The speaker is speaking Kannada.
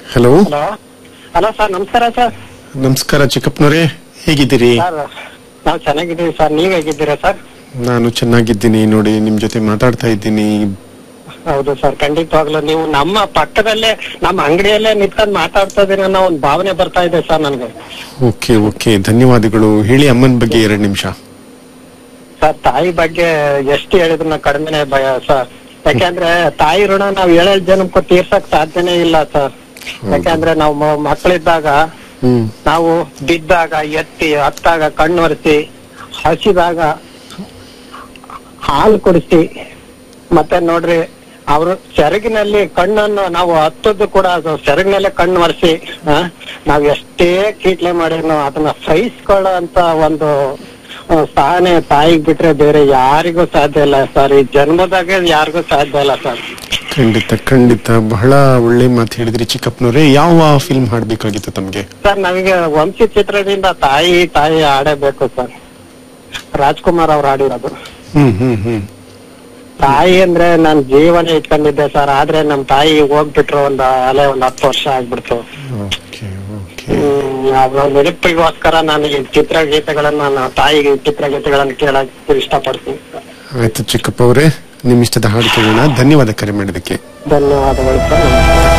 ಹಲೋ ಹಲೋ ಹಲೋ ಸರ್ ನಮಸ್ಕಾರ ಸರ್ ನಮಸ್ಕಾರ ಚಿಕ್ಕಪ್ಪನವರೇ ಹೇಗಿದ್ದೀರಿ ಸರ್ ನಾವು ಚೆನ್ನಾಗಿದ್ದೀವಿ ಸರ್ ನೀವ್ ಹೇಗಿದ್ದೀರಾ ಸರ್ ನಾನು ಚೆನ್ನಾಗಿದ್ದೀನಿ ನೋಡಿ ನಿಮ್ ಜೊತೆ ಮಾತಾಡ್ತಾ ಇದ್ದೀನಿ ಹೌದು ಸರ್ ಖಂಡಿತವಾಗ್ಲೂ ನೀವು ನಮ್ಮ ಪಕ್ಕದಲ್ಲೇ ನಮ್ಮ ಅಂಗಡಿಯಲ್ಲೇ ನಿಂತ್ಕೊಂಡು ಮಾತಾಡ್ತಾ ಇದೀನಿ ಅನ್ನೋ ಒಂದು ಭಾವನೆ ಬರ್ತಾ ಇದೆ ಸರ್ ನನಗೆ ಓಕೆ ಓಕೆ ಧನ್ಯವಾದಗಳು ಹೇಳಿ ಅಮ್ಮನ ಬಗ್ಗೆ ಎರಡು ನಿಮಿಷ ಸರ್ ತಾಯಿ ಬಗ್ಗೆ ಎಷ್ಟು ಹೇಳಿದ್ರು ಕಡಿಮೆನೆ ಭಯ ಸರ್ ಯಾಕೆಂದ್ರೆ ತಾಯಿ ಋಣ ನಾವ್ ಏಳೇಳು ಜನಕ್ಕೂ ತೀರ್ಸಕ್ ಸಾಧ್ಯನೇ ಇಲ್ಲ ಸರ್ ಯಾಕೆಂದ್ರೆ ನಾವು ಮ- ಮಕ್ಕಳಿದ್ದಾಗ ಹ್ಮ್ ನಾವು ಬಿದ್ದಾಗ ಎತ್ತಿ ಹತ್ತಾಗ ಕಣ್ಣು ಒರೆಸಿ ಹಸಿದಾಗ ಹಾಲು ಕುಡಿಸಿ ಮತ್ತೆ ನೋಡ್ರಿ ಅವರು ಸೆರಗಿನಲ್ಲಿ ಕಣ್ಣನ್ನು ನಾವು ಹತ್ತದ್ದು ಕೂಡ ಅದು ಸೆರಗಿನಲ್ಲೇ ಕಣ್ಣು ಒರೆಸಿ ಆ, ನಾವ್ ಎಷ್ಟೇ ಕೀಟ್ಲೆ ಮಾಡಿದ್ರು ಅದನ್ನ ಸಹಿಸ್ಕೊಳ್ಳೋ ಅಂತ ಒಂದು ಆ, ಸಹನೆ ತಾಯಿಗ್ ಬಿಟ್ರೆ ಬೇರೆ ಯಾರಿಗೂ ಸಾಧ್ಯ ಇಲ್ಲ ಸರ್ ಈ ಜನ್ಮದಾಗ ಯಾರಿಗೂ ಸಾಧ್ಯ ಇಲ್ಲ ಸರ್ ಖಂಡಿತ ಖಂಡಿತ ಬಹಳ ಒಳ್ಳೆ ಮಾತು ಹೇಳಿದ್ರಿ ಚಿಕ್ಕಪ್ಪನವರೇ ಯಾವ ಫಿಲ್ಮ್ ಹಾಡ್ಬೇಕಾಗಿತ್ತು ತಮ್ಗೆ ಸರ್ ನಮಗೆ ವಂಶಿ ಚಿತ್ರದಿಂದ ತಾಯಿ ತಾಯಿ ಆಡಬೇಕು ಸರ್ ರಾಜ್ಕುಮಾರ್ ಅವ್ರು ಆಡಿರೋದು ಹ್ಮ್ ಹ್ಮ್ ಹ್ಮ್ ತಾಯಿ ಅಂದ್ರೆ ನಾನ್ ಜೀವನ ಇಟ್ಕೊಂಡಿದ್ದೆ ಸರ್ ಆದ್ರೆ ನಮ್ ತಾಯಿ ಹೋಗ್ಬಿಟ್ರು ಒಂದ್ ಅಲೆ ಒಂದ್ ಹತ್ತು ವರ್ಷ ಆಗ್ಬಿಡ್ತು ಓಕೆ ಓಕೆ ಹ್ಮ್ ಅದ್ರ ನೆನಪಿಗೋಸ್ಕರ ನಾನು ಈ ಚಿತ್ರಗೀತೆಗಳನ್ನ ನಾನು ತಾಯಿ ಚಿತ್ರಗೀತೆಗಳನ್ನ ಕೇಳಕ್ ಇಷ್ಟಪಡ್ತೀನಿ ಆಯ್ತು ಚಿಕ್ಕಪ್ಪ ಅವರೇ ನಿಮ್ ಇಷ್ಟದ ಹಾಡು ಕೇಳೋಣ ಧನ್ಯವಾದ ಕರೆ ಮಾಡಿದಕ್ಕೆ ಧನ್ಯವಾದಗಳು ಸರ್ ನಮಸ್ಕಾರ